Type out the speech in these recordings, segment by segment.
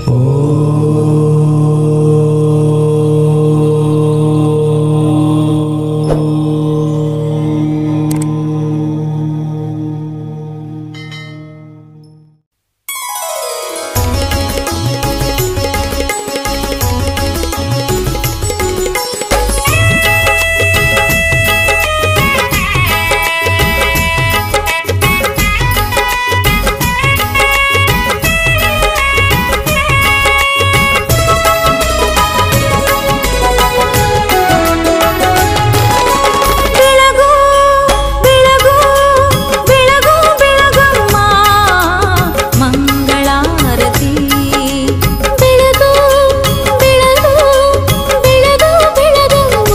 ಬೆಳಗು ಬೆಳಗು ಬೆಳಗು ಬೆಳಗಮ್ಮ ಮಂಗಳಾರತಿ ಬೆಳಗು ಬೆಳಗು ಬೆಳಗು ಬೆಳಗಮ್ಮ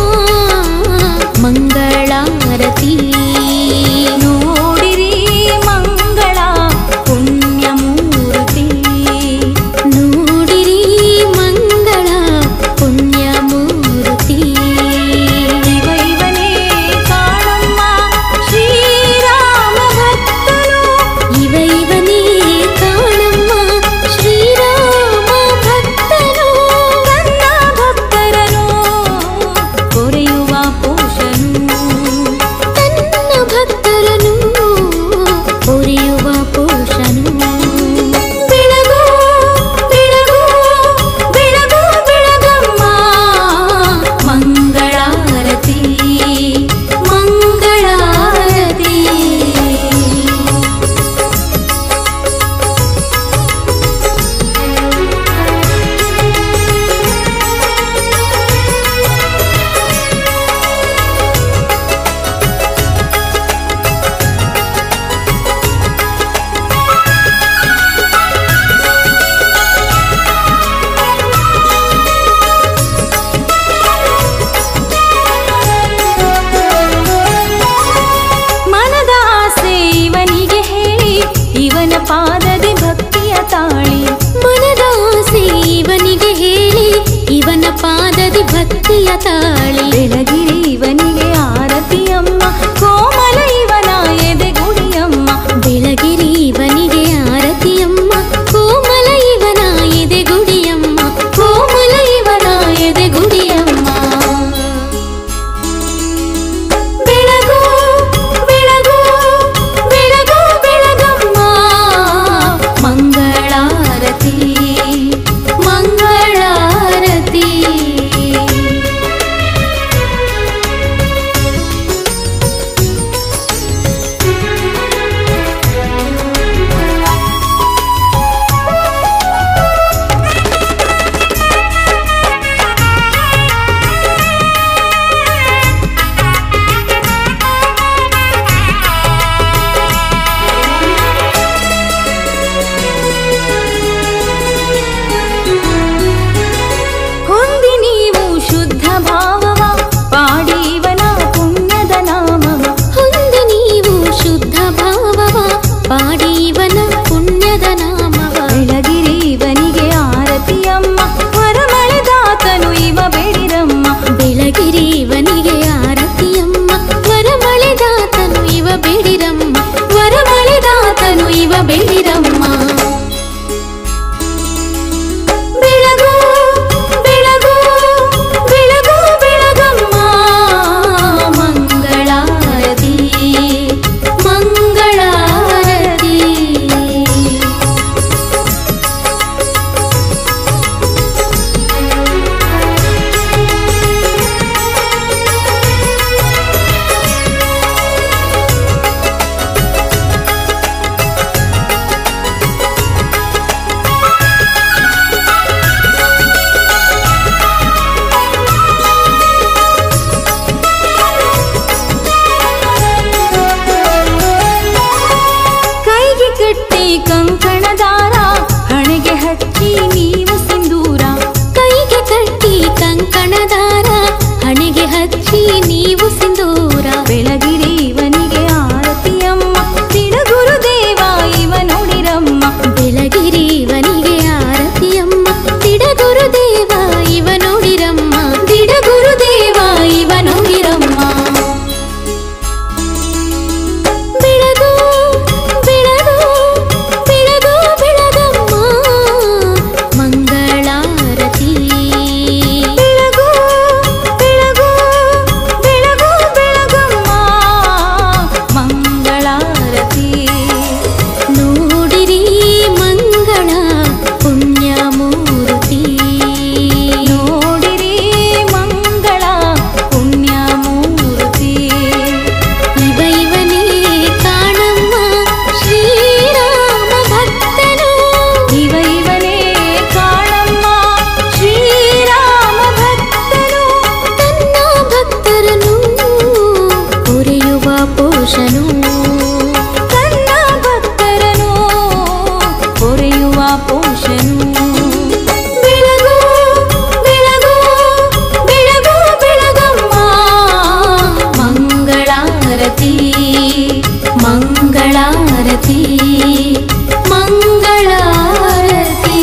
ಮಂಗಳಾರತಿ ನೋಡಿರಿ ಮಂಗಳ ಪುಣ್ಯಮೂರ್ತಿ ನೋಡಿರಿ ಮಂಗಳ ಪುಣ್ಯಮೂರ್ತಿ ಇವೈವನೇ ಕಾಣಮ್ಮ ಶ್ರೀರಾಮ ಭಕ್ತನು ಇವೈವನೇ ಕಾಣಮ್ಮ ಶ್ರೀರಾಮ ಭಕ್ತನು ನನ್ನ ಭಕ್ತರನು ಕೊರೆಯುವ ಪೋಷನು ತನ್ನ ಭಕ್ತರನು ಕೊರೆಯುವ ಪೋಷನು ಬೆಳಗು ಬೆಳಗು ಬೆಳಗು ಬೆಳಗಮ್ಮ ಮಂಗಳಾರತಿ ಮಂಗಳಾರತಿ ಮನದ ಆಸೆ ಇವನಿಗೆ ಹೇಳಿ ಇವನ ಪಾದದಿ ಭಕ್ತಿಯ ತಾಳಿ ಮನದ ಆಸೆ ಇವನಿಗೆ ಹೇಳಿ ಇವನ ಪಾದದಿ ಭಕ್ತಿಯ ತಾಳಿ ಬೆಳಗಿರಿ ಇವನಿಗೆ ಆರತಿಯಮ್ಮ ಕೋಮಲ ಇವನ ಎದೆಗುಡಿಯಮ್ಮ ಬೆಳಗಿರಿ ಇವನಿಗೆ ಆರತಿಯಮ್ಮ ಕೋಮಲ ಇವನ ಎದೆಗುಡಿಯಮ್ಮ ಕೋಮಲ ಇವನ ಎದೆಗುಡಿಯಮ್ಮ ಬೆಳಗು ಬೆಳಗು ಬೆಳಗು ಬೆಳಗಮ್ಮ ಮಂಗಳಾರತಿ ಮಂಗಳಾರತಿ ಇವ ಇವನೇ ಕಾಣಮ್ಮ ಶ್ರೀರಾಮ ಭಕ್ತನು ತನ್ನ ಭಕ್ತರನು ಕೊರೆಯುವ ಪೋಷನು ತನ್ನ ಭಕ್ತರನು ಕೊರೆಯುವ ಪೋಷನು ಬೆಳಗು ಬೆಳಗು ಬೆಳಗು ಬೆಳಗಮ್ಮ ಮಂಗಳಾರತಿ ಮಂಗಳಾರತಿ ಮಂಗಳಾರತಿ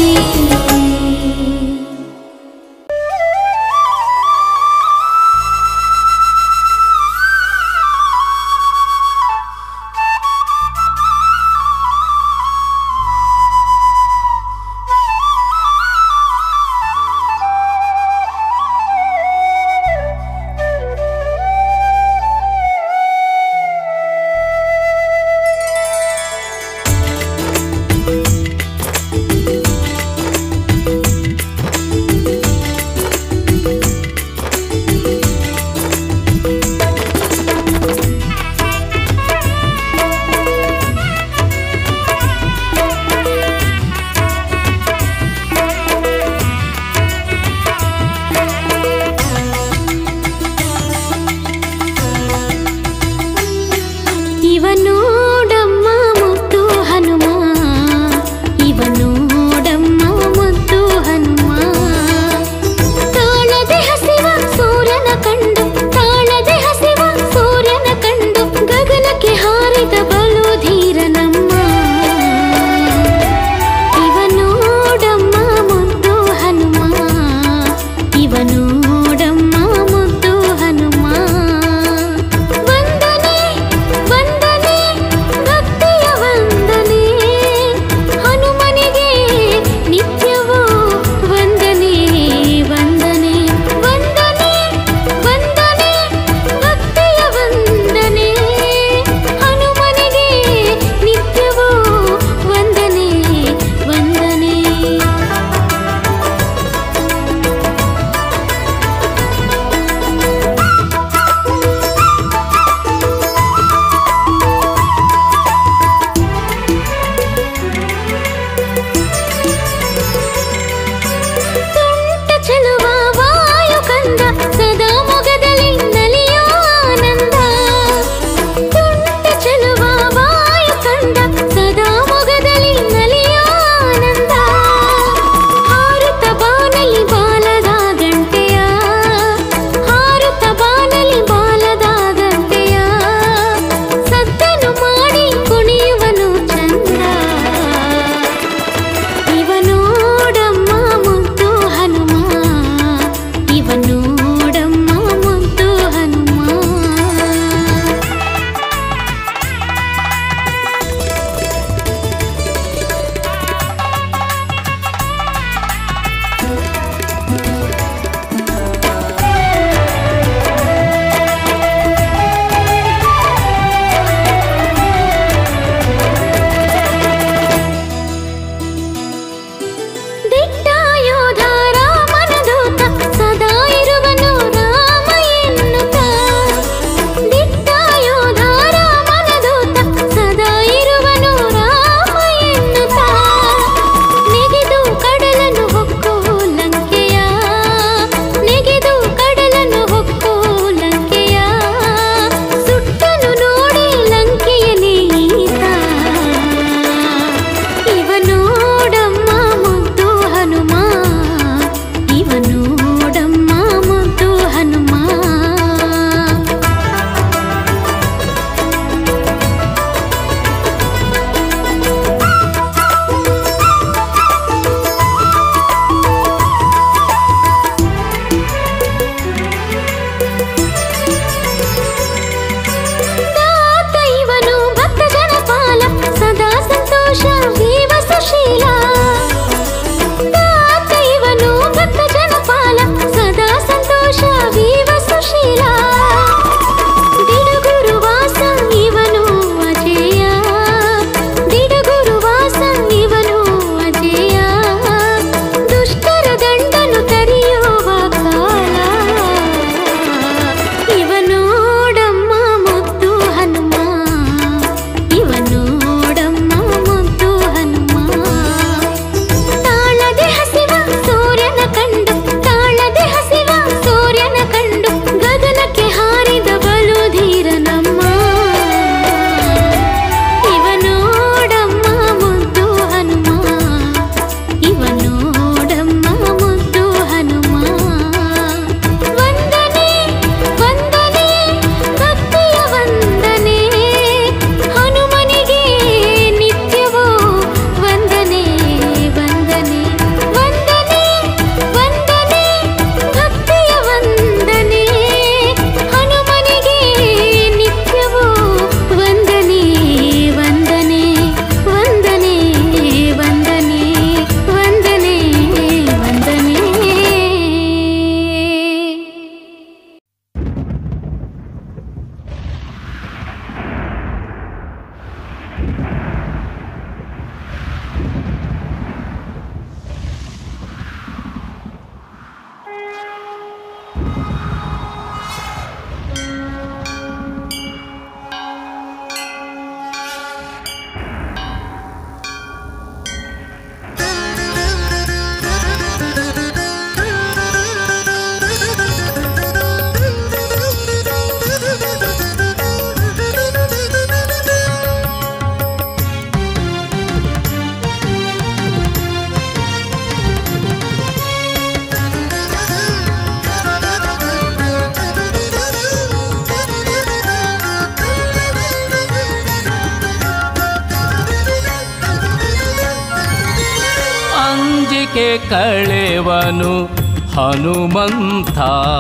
ಅಂಜಿಕೆ ಕಳೆವನು ಹನುಮಂತ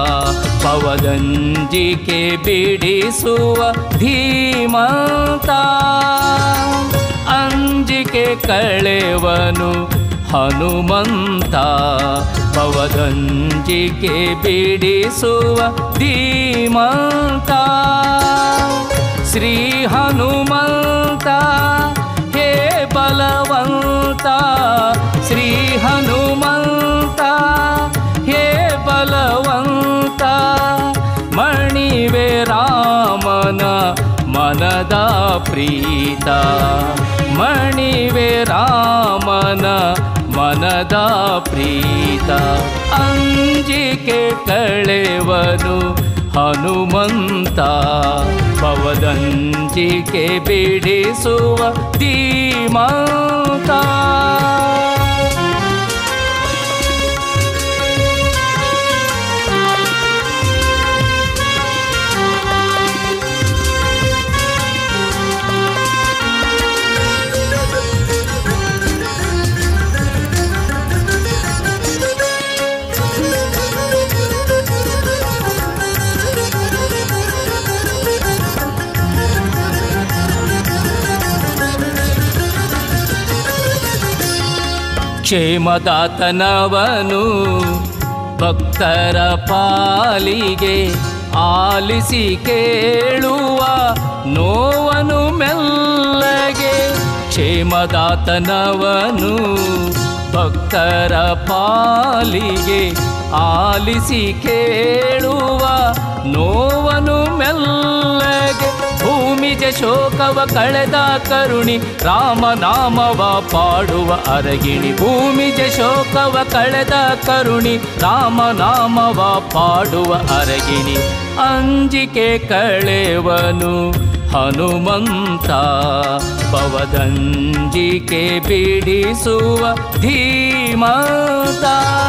ಪವದಂಜಿಕೆ ಬಿಡಿಸುವ ಧೀಮಂತ ಅಂಜಿಕೆ ಕಳೆವನು ಹನುಮಂತ ಪವದಂಜಿಕೆ ಬಿಡಿಸುವ ಧೀಮಂತ ಶ್ರೀ ಹನುಮಂತ ಹೇ ಬಲವಂತ ಶ್ರೀ ಹನುಮಂತ ಹೇ ಬಲವಂತ ಮಣಿವೆ ರಾಮನ ಮನದ ಪ್ರೀತ ಮಣಿವೆ ರಾಮನ ಮನದ ಪ್ರೀತ ಅಂಜಿಕೆ ಕಳೆವನು ಹನುಮಂತ ಪವದಂಜಿಕೆ ಬಿಡಿಸುವ ಧೀಮಂತ ಕ್ಷೇಮದಾತನವನು ಭಕ್ತರ ಪಾಲಿಗೆ ಆಲಿಸಿ ಕೇಳುವ ನೋವನು ಮೆಲ್ಲಗೆ ಕ್ಷೇಮದಾತನವನು ಭಕ್ತರ ಪಾಲಿಗೆ ಆಲಿಸಿ ಕೇಳುವ ನೋವನು ಮೆಲ್ಲಗೆ ಭೂಮಿಜ ಶೋಕವ ಕಳೆದ ಕರುಣಿ ರಾಮನಾಮವ ಪಾಡುವ ಅರಗಿಣಿ ಭೂಮಿಜ ಶೋಕವ ಕಳೆದ ಕರುಣಿ ರಾಮನಾಮವ ಪಾಡುವ ಅರಗಿಣಿ ಅಂಜಿಕೆ ಕಳೆವನು ಹನುಮಂತ ಪವದಂಜಿಕೆ ಬಿಡಿಸುವ ಧೀಮಂತ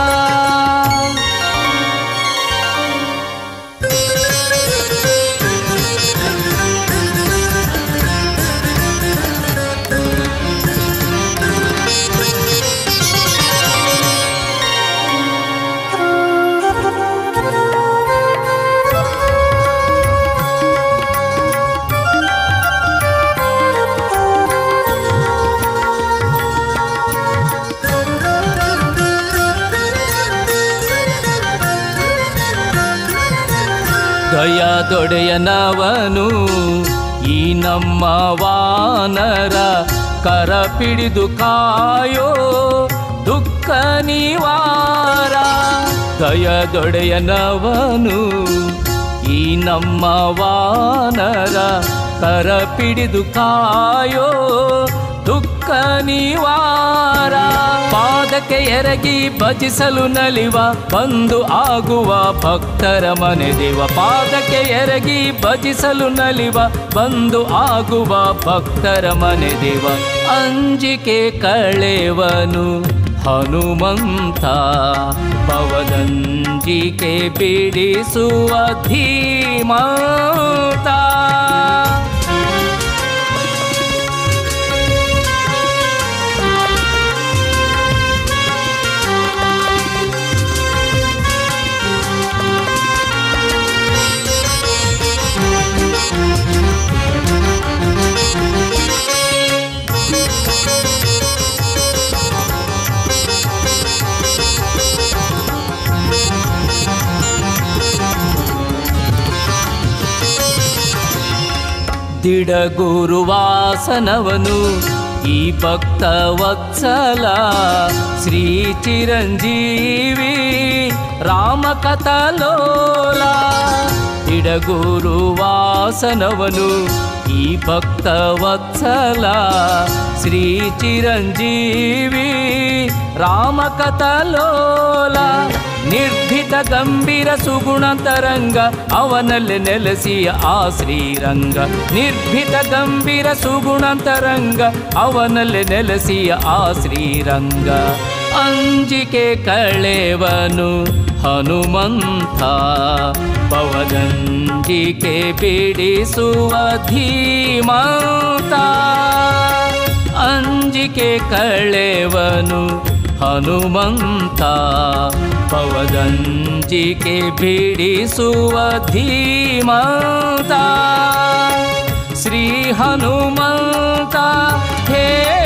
ದೊಡೆಯನವನು ಈ ನಮ್ಮ ವಾನರ ಕರ ಪಿಡಿದು ಕಾಯೋ ದುಃಖ ನಿವಾರ ದೊಡೆಯನವನು ಈ ನಮ್ಮ ವಾನರ ಕರ ಪಿಡಿದು ಕಾಯೋ ದುಃಖ ನಿವಾರ ಪಾದಕ್ಕೆ ಎರಗಿ ಭಜಿಸಲು ನಲಿವ ಬಂದು ಆಗುವ ಭಕ್ತರ ಮನೆ ದೇವ ಪಾದಕ್ಕೆ ಎರಗಿ ಭಜಿಸಲು ನಲಿವ ಬಂದು ಆಗುವ ಭಕ್ತರ ಮನೆ ದೇವ ಅಂಜಿಕೆ ಕಳೆವನು ಹನುಮಂತ ಪವದಂಜಿಕೆ ಬಿಡಿಸುವ ಧೀಮಂತ ದಿಡಗುರುವಾಸನವನು ಈ ಭಕ್ತ ವತ್ಸಲ ಶ್ರೀ ಚಿರಂಜೀವಿ ರಾಮ ಕಥಲೋಲ ದಿಡಗುರುವಾಸನವನು ಈ ಭಕ್ತ ವತ್ಸಲ ಶ್ರೀ ಚಿರಂಜೀವಿ ರಾಮ ಕಥಲೋಲ ನಿರ್ಭೀತ ಗಂಭೀರ ಸುಗುಣ ತರಂಗ ಅವನಲ್ಲಿ ನೆಲೆಸಿಯ ಆ ಶ್ರೀರಂಗ ನಿರ್ಭೀತ ಗಂಭೀರ ಸುಗುಣ ತರಂಗ ಅವನಲ್ಲಿ ನೆಲೆಸಿಯ ಆ ಶ್ರೀರಂಗ ಅಂಜಿಕೆ ಕಳೆವನು ಹನುಮಂತ ಪವದಂಜಿಕೆ ಬಿಡಿಸುವ ಧೀಮಂತ ಅಂಜಿಕೆ ಕಳೆವನು ಹನುಮಂತ ಪವದಂಜಿಕೆ ಬಿಡಿಸುವ ಧೀಮಂತ ಶ್ರೀ ಹನುಮಂತ ಹೇ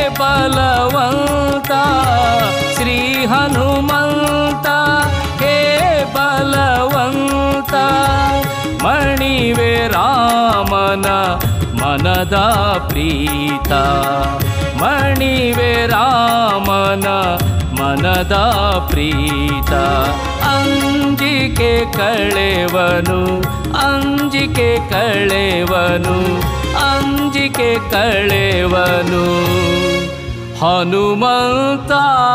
ಬಲವಂತ ಶ್ರೀ ಹನುಮಂತ ಹೇ ಬಲವಂತ ಮಣಿವೆ ರಾಮನ ಮನದ ಪ್ರೀತ ಮಣಿವೆ ರಾಮನ ಮನದ ಪ್ರೀತ ಅಂಜಿಕೆ ಕಳೆವನು ಅಂಜಿಕೆ ಕಳೆವನು ಅಂಜಿಕೆ ಕಳೆವನು ಹನುಮಂತ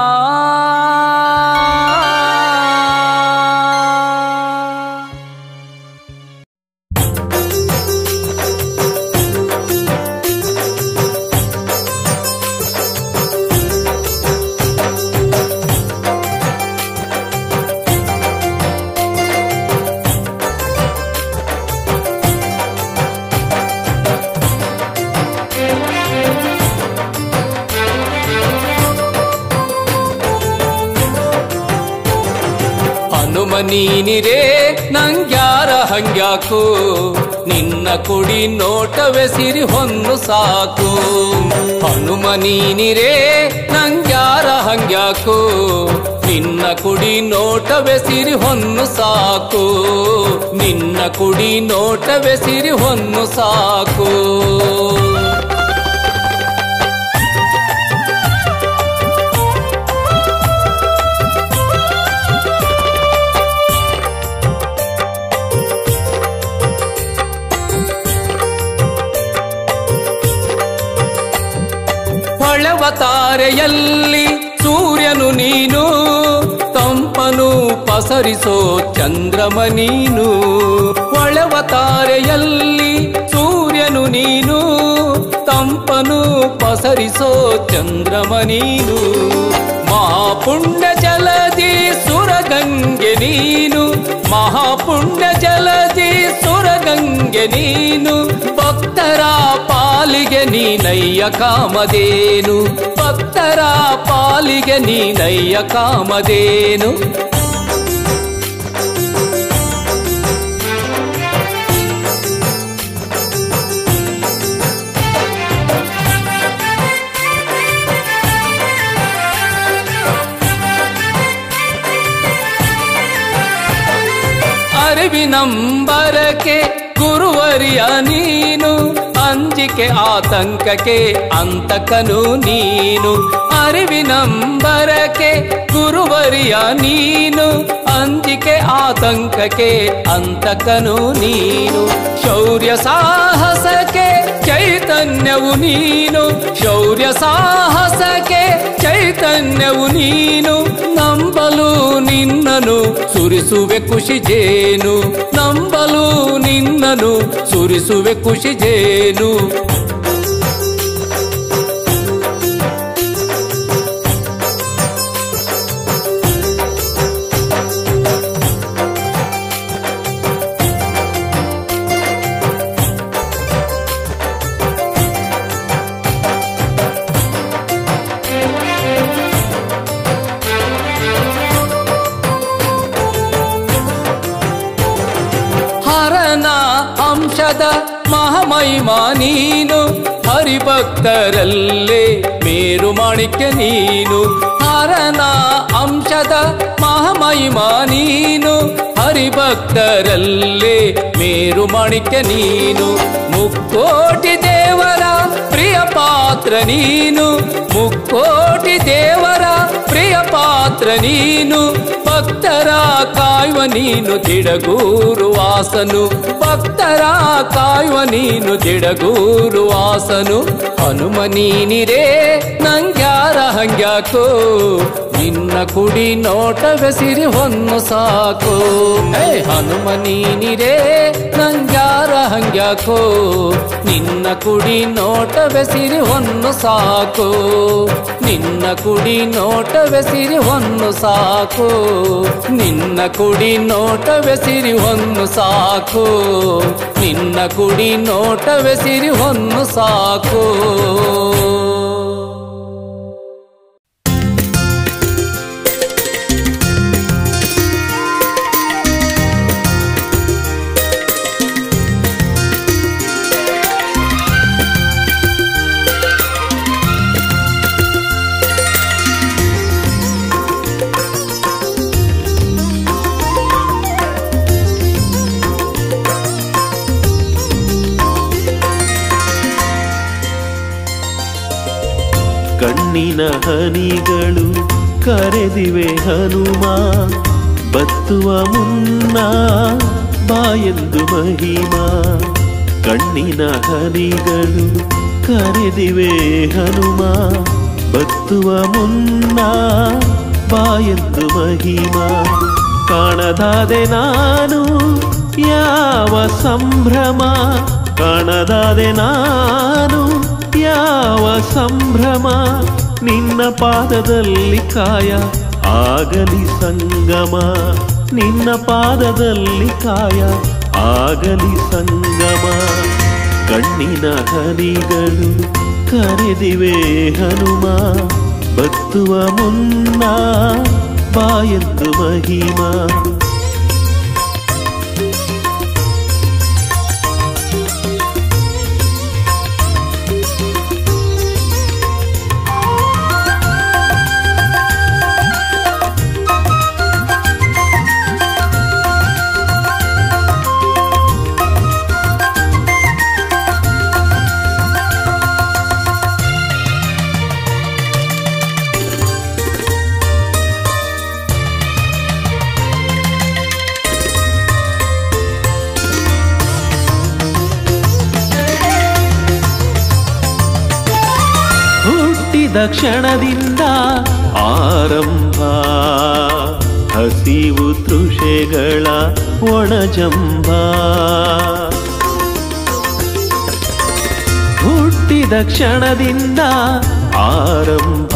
ಹನುಮ ನೀನಿರೇ ನಂಗ್ಯಾರ ಹಂಗ್ಯಾಕು ನಿನ್ನ ಕುಡಿ ನೋಟವೇ ಸಿರಿ ಹೊನ್ನು ಸಾಕು ಹನುಮ ನೀನಿರೇ ನಂಗ್ಯಾರ ಹಂಗ್ಯಾಕು ನಿನ್ನ ಕುಡಿ ನೋಟವೇ ಸಿರಿ ಹೊನ್ನು ಸಾಕು ನಿನ್ನ ಕುಡಿ ನೋಟವೇ ಸಿರಿ ಹೊನ್ನು ಸಾಕು ಹೊಳೆವ ತಾರೆಯಲ್ಲಿ ಸೂರ್ಯನು ನೀನು ತಂಪನು ಪಸರಿಸೋ ಚಂದ್ರಮ ನೀನು ಹೊಳೆವ ತಾರೆಯಲ್ಲಿ ಸೂರ್ಯನು ನೀನು ತಂಪನು ಪಸರಿಸೋ ಚಂದ್ರಮ ನೀನು ಮಹಾಪುಣ್ಯ ಜಲದಿ ಸುರಗಂಗೆ ನೀನು ಮಹಾಪುಣ್ಯ ಜಲದಿ ಸುರಗಂಗೆ ನೀನು ಭಕ್ತರ ಪಾಲಿಗೆ ನೀನಯ್ಯ ಕಾಮದೇನು ಭಕ್ತರ ಪಾಲಿಗೆ ನೀನಯ್ಯ ಕಾಮದೇನು ಅರಿವಿನಂಬರಕ್ಕೆ ಗುರುವರಿಯ ನೀನು ಅಂಜಿಕೆ ಆತಂಕಕ್ಕೆ ಅಂತಕನು ನೀನು ಅರಿವಿನಂಬರಕ್ಕೆ ಗುರುವರಿಯ ನೀನು ಅಂಜಿಕೆ ಆತಂಕಕ್ಕೆ ಅಂತಕನು ನೀನು ಶೌರ್ಯ ಸಾಹಸಕ್ಕೆ ಚೈತನ್ಯವು ನೀನು ಶೌರ್ಯ ಸಾಹಸಕ್ಕೆ ಚೈತನ್ಯವು ನೀನು ನಂಬಲು ನಿನ್ನನು ಸುರಿಸುವೆ ಖುಷಿ ಜೇನು ನಂಬಲು ನಿನ್ನನು ಸುರಿಸುವೆ ಖುಷಿ ಜೇನು ಹರನ ಅಂಶದ ಮಹಾಮಹಿಮ ನೀನು ಹರಿಭಕ್ತರಲ್ಲೇ ಮೇರು ಮಾಣಿಕ್ಯ ನೀನು ಹರನ ಅಂಶದ ಮಹಾಮಹಿಮ ನೀನು ಹರಿಭಕ್ತರಲ್ಲೇ ಮೇರು ಮಾಣಿಕ್ಯ ನೀನು ಮುಕ್ಕೋಟಿ ದೇವರ ಪ್ರಿಯ ಪಾತ್ರ ನೀನು ಮುಕ್ಕೋಟಿ ದೇವರ ಪ್ರಿಯ ಪಾತ್ರ ನೀನು ಭಕ್ತರ ಕಾಯುವ ನೀನು ದಿಡಗೂರು ವಾಸನು ಭಕ್ತರ ಕಾಯುವ ನೀನು ದಿಡಗೂರು ವಾಸನು ಹನುಮ ನೀನಿರೇ ನಂಗ್ಯಾರ ಹಂಗ್ಯಾಕೋ ನಿನ್ನ ಕುಡಿ ನೋಟವೇ ಸಿರಿ ಹೊನ್ನು ಸಾಕು ಹೇ ಹನುಮ ನೀನಿರೇ ನಂಗ್ಯಾರ ಹಂಗ್ಯಾಕೋ ನಿನ್ನ ಕುಡಿ ನೋಟವೇ ಸಿರಿ ಹೊನ್ನು ಸಾಕು ನಿನ್ನ ಕುಡಿ ನೋಟವೇ ಸಿರಿ ಹೊನ್ನು ಸಾಕು ನಿನ್ನ ಕುಡಿ ನೋಟವೇ ಸಿರಿ ಹೊನ್ನು ಸಾಕು ನಿನ್ನ ಕುಡಿ ನೋಟವೇ ಸಿರಿ ಹೊನ್ನು ಸಾಕು ಕಣ್ಣಿನ ಹನಿಗಳು ಕರೆದಿವೆ ಹನುಮ ಬತ್ತುವ ಮುನ್ನ ಬಾಯೆಂದು ಮಹಿಮಾ ಕಣ್ಣಿನ ಹನಿಗಳು ಕರೆದಿವೆ ಹನುಮ ಬತ್ತುವ ಮುನ್ನ ಬಾಯೆಂದು ಮಹಿಮಾ ಕಾಣದಾದೆ ನಾನು ಯಾವ ಸಂಭ್ರಮ ಕಾಣದಾದೆ ನಾನು ಯಾವ ಸಂಭ್ರಮ ನಿನ್ನ ಪಾದದಲ್ಲಿ ಕಾಯ ಆಗಲಿ ಸಂಗಮ ನಿನ್ನ ಪಾದದಲ್ಲಿ ಕಾಯ ಆಗಲಿ ಸಂಗಮ ಕಣ್ಣಿನ ಹನಿಗಳು ಕರೆದಿವೆ ಹನುಮ ಬತ್ತುವ ಮುನ್ನ ಬಾಯದ್ದು ಮಹಿಮಾ ಹುಟ್ಟಿದ ಕ್ಷಣದಿಂದ ಆರಂಭ ಹಸಿವು ತೃಷೆಗಳ ಒಣಜಂಬ ಹುಟ್ಟಿದ ಕ್ಷಣದಿಂದ ಆರಂಭ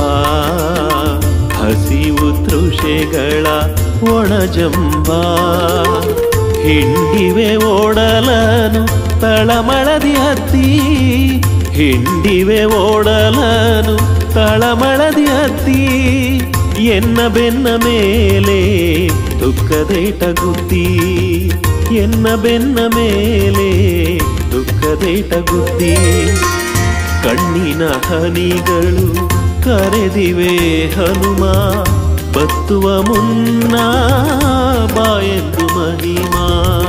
ಹಸಿವು ತೃಷೆಗಳ ಒಣಜಂಬ ಹಿಂಡಿವೆ ಓಡಲನು ತಳಮಳದಿ ಹತ್ತಿ ಹಿಂಡಿವೆ ಓಡಲನು ತಳಮಳದಿ ಹತ್ತಿ ಎನ್ನ ಬೆನ್ನ ಮೇಲೆ ದುಃಖದೇಟ ಗುದ್ದಿ ಎನ್ನ ಬೆನ್ನ ಮೇಲೆ ದುಃಖದೇಟ ಗುದ್ದಿ ಕಣ್ಣಿನ ಹನಿಗಳು ಕರೆದಿವೆ ಹನುಮ ಬತ್ತುವ ಮುನ್ನ ಬಾಯೆಂದು ಮಹಿಮಾ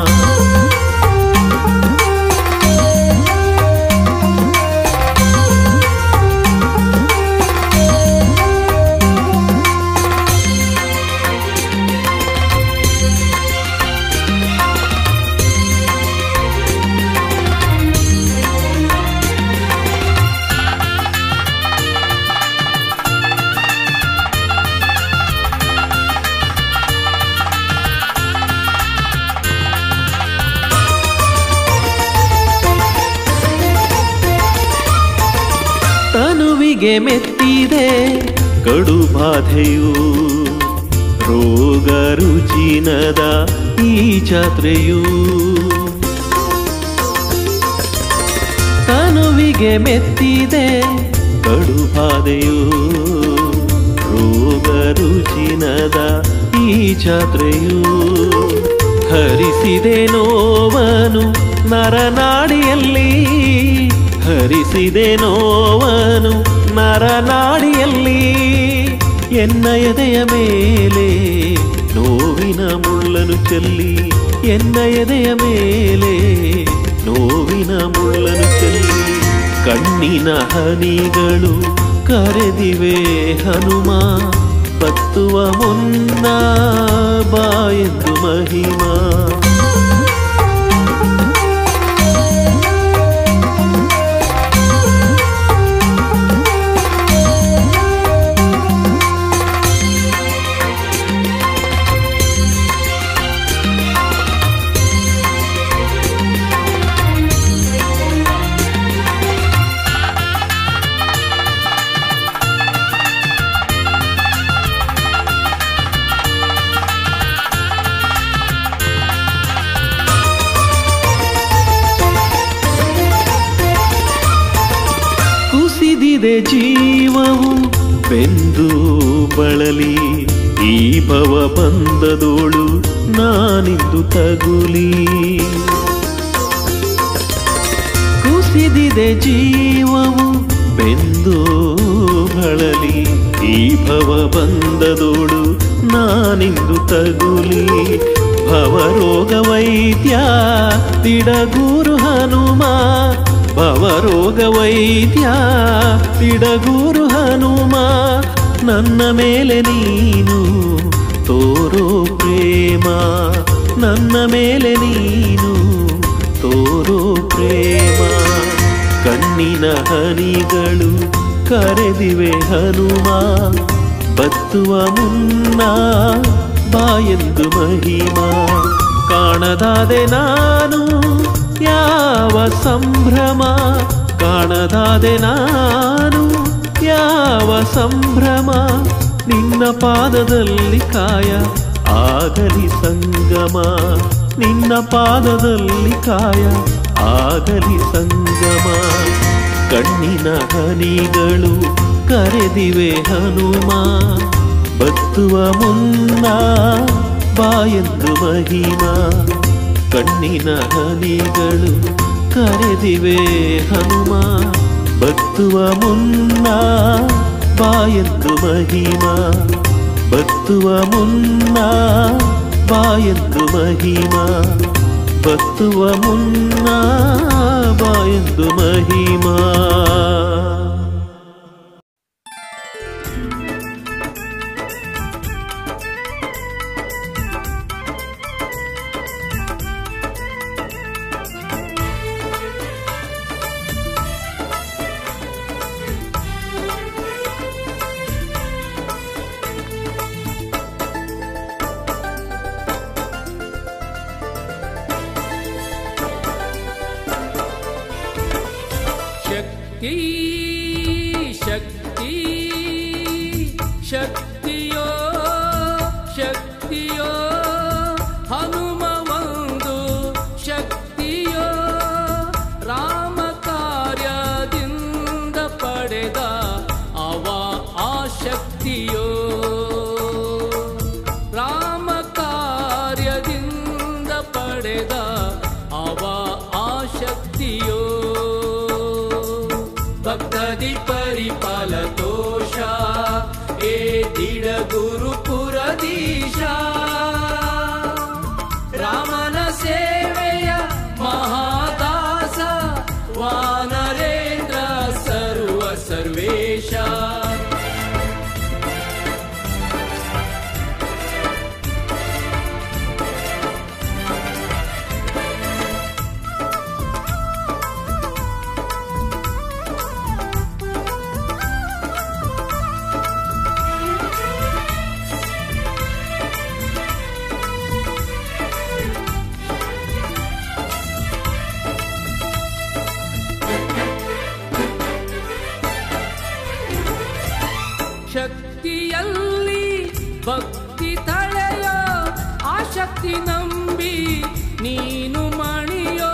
ತನುವಿಗೆ ಮೆತ್ತಿದೆ ಕಡು ಬಾಧೆಯು ರೋಗ ರುಚಿನದ ಈ ಜಾತ್ರೆಯು ತನುವಿಗೆ ಮೆತ್ತಿದೆ ಕಡು ಬಾಧೆಯು ರೋಗ ರುಚಿನದ ಈ ಜಾತ್ರೆಯು ಹರಿಸಿದೆ ನೋವನು ನರನಾಡಿಯಲ್ಲಿ ಹರಿಸಿದೆ ನೋವನು ನರನಾಡಿಯಲ್ಲಿ ಎನ್ನ ಎದೆಯ ಮೇಲೆ ನೋವಿನ ಮುಳ್ಳನು ಚೆಲ್ಲಿ ಎನ್ನ ಎದೆಯ ಮೇಲೆ ನೋವಿನ ಮುಳ್ಳನು ಚೆಲ್ಲಿ ಕಣ್ಣಿನ ಹನಿಗಳು ಕರೆದಿವೆ ಹನುಮ ಬತ್ತುವ ಮುನ್ನ ಬಾಯೆಂದು ಮಹಿಮಾ ಕುಸಿದಿದೆ ಜೀವವು ಬೆಂದು ಬಳಲಿ ಈ ಭವ ಬಂದದೋಳು ನಾನಿಂದು ತಗುಲಿ ಕುಸಿದಿದೆ ಜೀವವು ಬೆಂದು ಬಳಲಿ ಈ ಭವ ಬಂದದೋಳು ನಾನಿಂದು ತಗುಲಿ ಭವರೋಗ ವೈದ್ಯ ತಿಡಗೂರು ಹನುಮ ಭವರೋಗ ವೈದ್ಯ ಇಡಗೂರು ಹನುಮ ನನ್ನ ಮೇಲೆ ನೀನು ತೋರೋ ಪ್ರೇಮ ನನ್ನ ಮೇಲೆ ನೀನು ತೋರೋ ಪ್ರೇಮ ಕಣ್ಣಿನ ಹನಿಗಳು ಕರೆದಿವೆ ಹನುಮ ಬತ್ತುವ ಮುನ್ನ ಬಾಯೆಂದು ಮಹಿಮಾ ಕಾಣದಾದೆ ನಾನು ಯಾವ ಸಂಭ್ರಮ ಕಾಣದಾದೆ ನಾನು ಯಾವ ಸಂಭ್ರಮ ನಿನ್ನ ಪಾದದಲ್ಲಿ ಕಾಯ ಆಗಲಿ ಸಂಗಮ ನಿನ್ನ ಪಾದದಲ್ಲಿ ಕಾಯ ಆಗಲಿ ಸಂಗಮ ಕಣ್ಣಿನ ಹನಿಗಳು ಕರೆದಿವೆ ಹನುಮ ಬತ್ತುವ ಮುನ್ನ ಬಾಯೆಂದು ಮಹಿಮಾ ಕಣ್ಣಿನ ಹನಿಗಳು ಕರೆದಿವೆ ಹನುಮ ಬತ್ತುವ ಮುನ್ನ ಬಾಯೆಂದು ಮಹಿಮಾ ಬತ್ತುವ ಮುನ್ನ ಬಾಯೆಂದು ಮಹಿಮಾ ಬತ್ತುವ ಮುನ್ನ ಬಾಯೆಂದು ಮಹಿಮಾ ಶಕ್ತಿ ಶಕ್ತಿ ಶಕ್ತಿಯೋ ಶಕ್ತಿಯೋ ಹನುಮ ಒಂದು ಶಕ್ತಿಯೋ ರಾಮ ಕಾರ್ಯದಿಂದ ಪಡೆದ ಅವ ಆ ಶಕ್ತಿಯೋ ರಾಮ ಕಾರ್ಯದಿಂದ ಪಡೆದ ಅವ ಆ ಶಕ್ತಿಯೋ ಭಕ್ತದಿ ಪರಿಪಾಲ ದೋಷ ಏ ದಿಡ ಗುರುಪುರದೀಶ ರಾಮನ ಸೇವೆಯ ಮಹಾದಾಸ ವಾನರೇಂದ್ರ ಸರ್ವ ಸರ್ವೇಶ ಶಕ್ತಿಯಲ್ಲಿ ಭಕ್ತಿ ತಳೆಯೋ ಆ ಶಕ್ತಿ ನಂಬಿ ನೀನು ಮಣಿಯೋ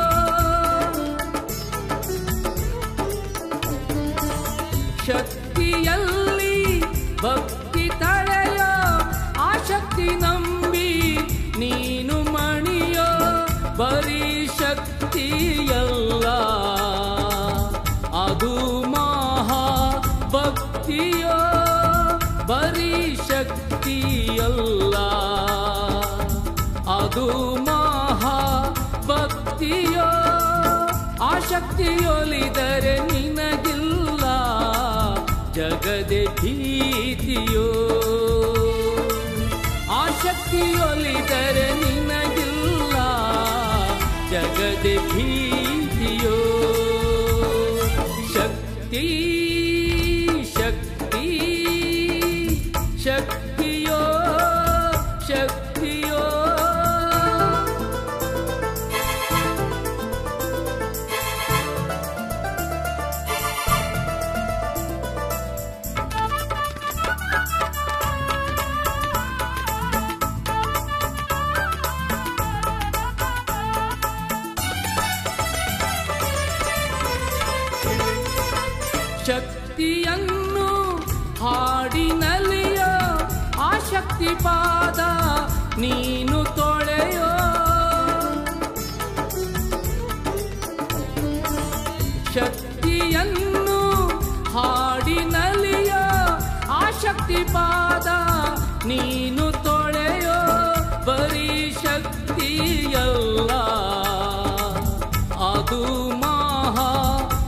ಶಕ್ತಿಯಲ್ಲಿ ಭಕ್ತಿ ತಳೆಯೋ ಆ ಶಕ್ತಿ ನಂಬಿ ನೀನು ಮಣಿಯೋ ಬರೀ ಶಕ್ತಿಯಲ್ಲ ಅದು ಮಹಾ ಭಕ್ತಿಯೋ ಬರೀ ಶಕ್ತಿಯಲ್ಲ ಅದು ಮಹಾ ಭಕ್ತಿಯೋ ಆ ಶಕ್ತಿಯೊಲಿದರೆ ನಿನಗಿಲ್ಲ ಜಗದೆ ಭೀತಿಯೋ ಆ ಶಕ್ತಿಯೊಲಿದರೆ ನಿನಗಿಲ್ಲ ಜಗದೆ ಭೀತಿಯೋ ಶಕ್ತಿ ಶಕ್ತಿ ಶಕ್ತಿಯೋ ಶಕ್ತಿಯೋ ಶಕ್ತಿಯನ್ನು ಹಾಡಿನಲ್ಲಿಯೋ ಆ ಶಕ್ತಿ ಪಾದ ನೀನು ತೊಳೆಯೋ ಶಕ್ತಿಯನ್ನು ಹಾಡಿನಲ್ಲಿಯೋ ಆ ಶಕ್ತಿ ಪಾದ ನೀನು ತೊಳೆಯೋ ಬರೀ ಶಕ್ತಿಯಲ್ಲ ಅದು ಮಹಾ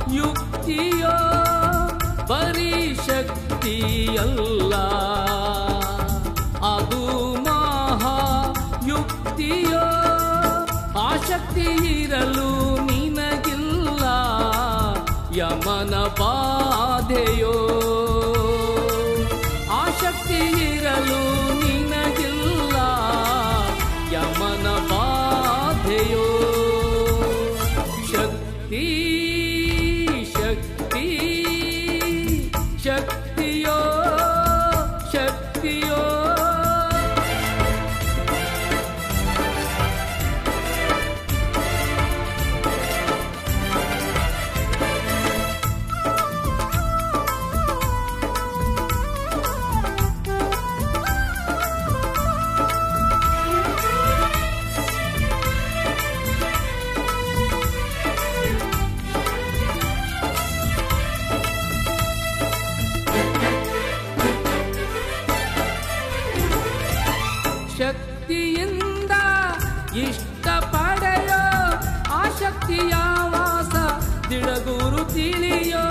ಅದು ಮಹಾ ಯುಕ್ತಿಯೋ ಆಸಕ್ತಿ ಇರಲು ನಿನಗಿಲ್ಲ ಯಮನ ಬಾಧೆಯೋ ಆಸಕ್ತಿ ಇರಲು ನಿನಗಿಲ್ಲ ಯಮನ ಬಾಧೆಯೋ ಶಕ್ತಿ ಶಕ್ತಿ ಶಕ್ತಿಯೋ ಶಕ್ತಿಯೋ ಶಕ್ತಿಯಿಂದ ಇಷ್ಟ ಪಡೆಯೋ ಆ ಶಕ್ತಿಯ ವಾಸ ದಿಡಗೂರು ತಿಳಿಯೋ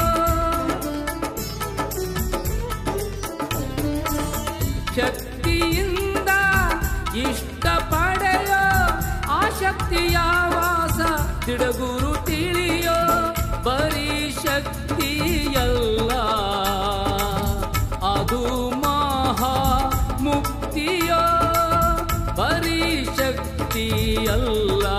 ಶಕ್ತಿಯಿಂದ ಇಷ್ಟ ಪಡೆಯೋ ಆ ಶಕ್ತಿಯ ವಾಸ ದಿಡಗೂರು ತಿಳಿಯೋ ಬರೀ ಶಕ್ತಿಯಲ್ಲ ಅದು ಮಹಾ ಮುಕ್ತಿಯೋ ಬರೀ ಶಕ್ತಿಯಲ್ಲ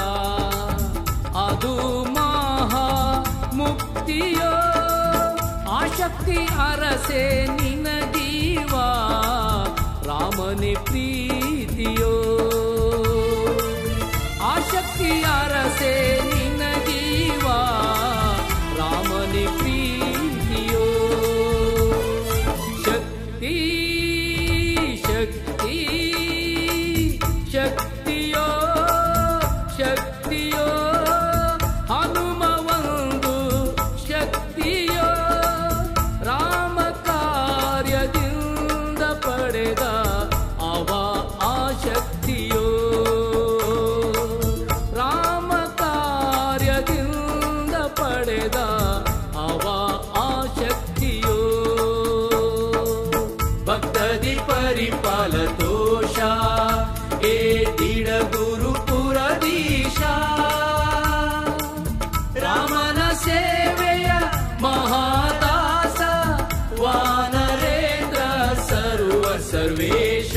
ಅದು ಮಹಾ ಮುಕ್ತಿಯೋ ಆ ಶಕ್ತಿ ಅರಸೆ ನಿನಗೀವ ರಾಮನೆ ಪ್ರೀತಿಯೋ ಆ ಶಕ್ತಿ ಅರಸೆ ನಿನಗೀವ ರಾಮನೆ ಪ್ರೀತಿಯೋ ಶಕ್ತಿ ಶಕ್ತಿ ಶಕ್ತಿಯೋ ಶಕ್ತಿಯೋ ಹನುಮ ಒಂದು ಶಕ್ತಿಯೋ ರಾಮ ಕಾರ್ಯದಿಂದ ಪಡೆದ ಅವ ಆ ಶಕ್ತಿಯೋ ರಾಮ ಕಾರ್ಯದಿಂದ ಪಡೆದ ಅವ ಆ ಶಕ್ತಿಯೋ ಭಕ್ತದಿ ಪರಿಪಾಲ ದೋಷ ಏ ದಿಡ ಗುರುಪುರದೀಶ ರಾಮನ ಸೇವೆಯ ಮಹಾದಾಸ ವಾನರೇಂದ್ರ ಸರ್ವ ಸರ್ವೇಶ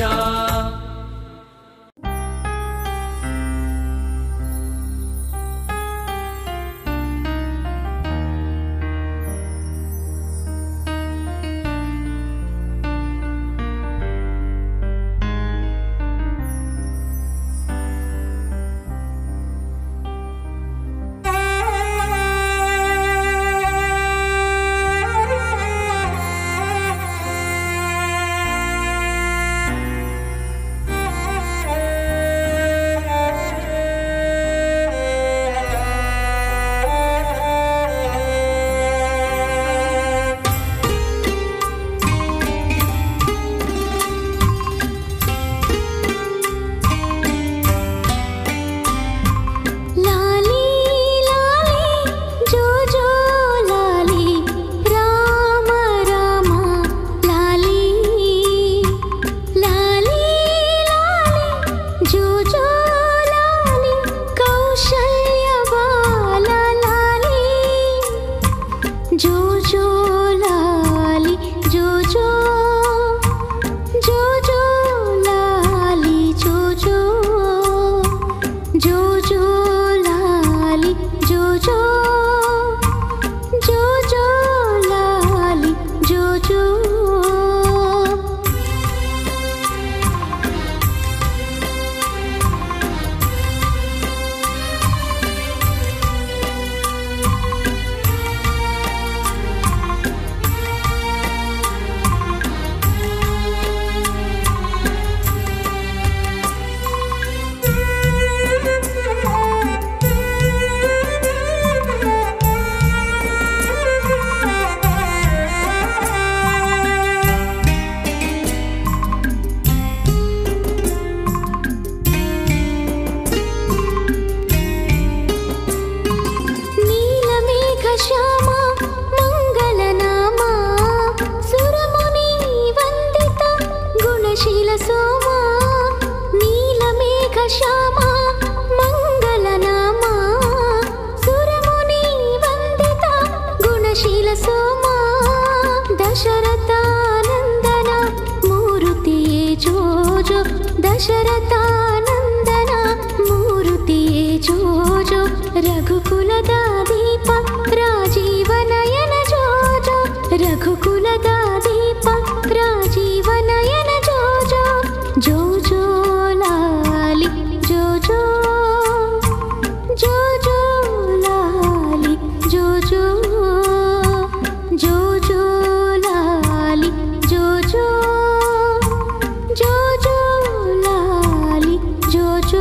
ಸೋಮ ನೀಲಮೇಘ ಶ್ಯಾಮ ಮಂಗಲನಾಮ ಸುರಮುನಿ ವಂದಿತ ಗುಣಶೀಲ ಸೋಮ ದಶರಥಾನಂದನ ಮೂರುತಿಯೇ ಜೋಜೋ ದಶರಥಾನಂದನ ಮೂರುತಿಯೇ ಜೋಜೋ ರಘುಕುಲದ ದೀಪ ರಾಜೀವನಯನ ಜೋಜೋ ರಘುಕುಲದ ದೀಪ ರಾಜೀವನಯನ ಜೋಜೋ ಜೋಜೋ ಲಾಲಿ ಜೋಜೋ ಜೋಜೋ ಲಾಲಿ ಜೋಜೋ ಜೋಜೋ ಲಾಲಿ ಜೋಜೋ ಜೋಜೋ ಲಾಲಿ ಜೋಜೋ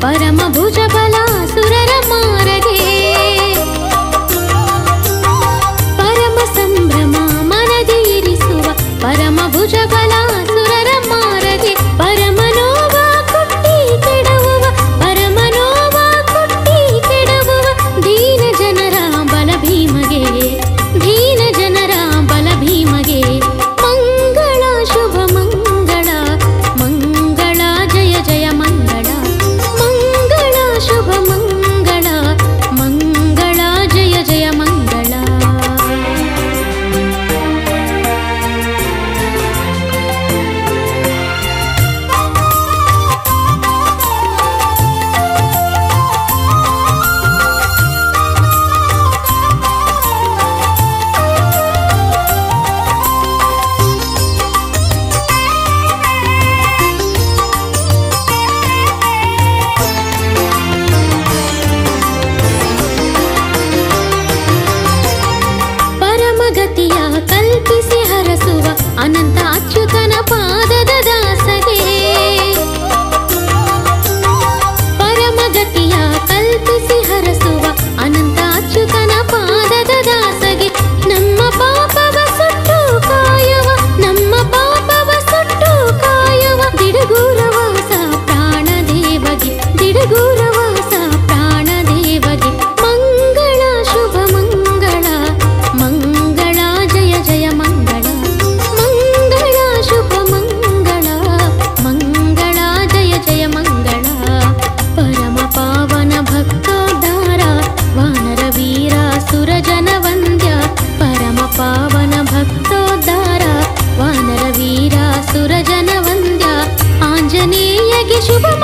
ಪರಮ ಭುಜ ಬಲ ಸುರರ ಮಾರಗೆ ಪರಮ ಸಂಭ್ರಮ ಮನದಿ ಇರಿಸುವ ಪರಮ ಭುಜ ಬಲ ಸುರರ ಮಾರಗೆ ಪರಮನೋವ ಕುಟ್ಟಿ ಕೆಡವುವ ಪರಮನೋವ ಕುಟ್ಟಿ ಕೆಡವುವ ದೀನ ಜನರ ಬಲ ಭೀಮಗೆ ದೀನ ಜನರ ಬಲ ಭೀಮಗೆ ಮಂಗಳ ಶುಭ ಮಂಗಳ ಮಂಗಳ ಜಯ ಜಯ ಮಂಗಳ ಮಂಗಳ ಶುಭ ಮಂಗಳ ಮಂಗಳ ಜಯ ಜಯ ಮಂಗಳ ಪರಮಗತಿಯ ಕಲ್ಪಿಸಿ ಹರಸುವ ಅನಂತ ಅಚ್ಯುತನ ಪಾದದ ದಾಸಗೆ ಪರಮಗತಿಯ ಕಲ್ಪಿಸಿ ಹರಸುವ ಅನಂತ ಅಚ್ಯುತನ ಪಾದದ ದಾಸಗೆ ನಮ್ಮ ಪಾಪವ ಸುಟ್ಟು ಕಾಯುವ ನಮ್ಮ ಪಾಪವ ಸುಟ್ಟು ಕಾಯುವ ದಿಡಗೂರವಾಸ ಪ್ರಾಣದೇವಗೆ ದಿಡಗೂರವಾಸ ಪ್ರಾಣದೇವಗೆ ಮಂಗಳ ಶುಭ ಮಂಗಳ ಮಂಗಳ ಜಯ ಜಯ ಮಂಗಳ ಮಂಗಳ ಶುಭ ಮಂಗಳ ಮಂಗಳ ಜಯ ಜಯ ಮಂಗಳ ಪರಮ ಪಾವನ ಭಕ್ತೋದ್ಧಾರ ವಾನರ ವೀರ ಸುರಜನ ವಂದ್ಯ ಪರಮ ಪಾವನ ಭಕ್ತೋದ್ಧಾರ ವಾನರ ವೀರ ಸುರಜನ ವಂದ್ಯ ಆಂಜನೇಯಗೆ ಶುಭ